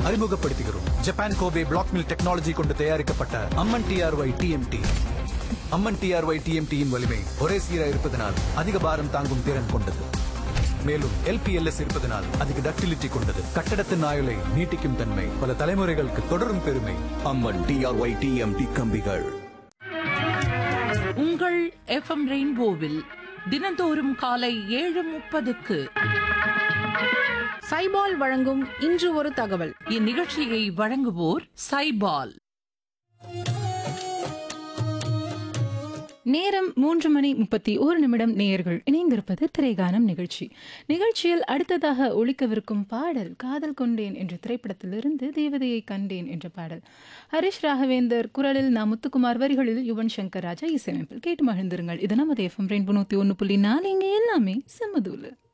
அறிமுகப்படுத்துகிறோம் Japan Kobe black mill technology கொண்டு தயாரிக்கப்பட்ட Amman TRY TMT Amman TRY டிஎம்டியின் வலிமை ஒரே சீராக இருப்பதனால் அதிக பாரம் தாங்கும் திறன் கொண்டது மேலும் எல்பிஎல்எஸ் இருப்பதனால் அதிக டக்டிலிட்டி கொண்டது கட்டடத்தின் ஆயுளை நீட்டிக்கும் தன்மை பல தலைமுறைகளுக்கு தொடரும் பெருமை அம்மன் டிஆர்ஒய் டிஎம்டி கம்பிகள் உங்கள் எஃப்எம் ரெயின்போவில் தினந்தோறும் காலை ஏழு முப்பதுக்கு சைபால் வழங்கும் இன்று ஒரு தகவல் இந்நிகழ்ச்சியை வழங்குவோர் சைபால் நேரம் மூன்று மணி முப்பத்தி ஒரு நிமிடம் நேயர்கள் இணைந்திருப்பது திரைகானம் நிகழ்ச்சி நிகழ்ச்சியில் அடுத்ததாக ஒழிக்கவிருக்கும் பாடல் காதல் கொண்டேன் என்ற திரைப்படத்திலிருந்து தேவதையை கண்டேன் என்ற பாடல் ஹரிஷ் ராகவேந்தர் குரலில் நா முத்துக்குமார் வரிகளில் யுவன் சங்கர் ராஜா இசையமைப்பில் கேட்டு மகிழ்ந்திருங்கள் இது நமது எஃப்எம் ரெயின்போ நூற்றி ஒன்று புள்ளி நாலு இங்கே எல்லாமே செம்மதூலு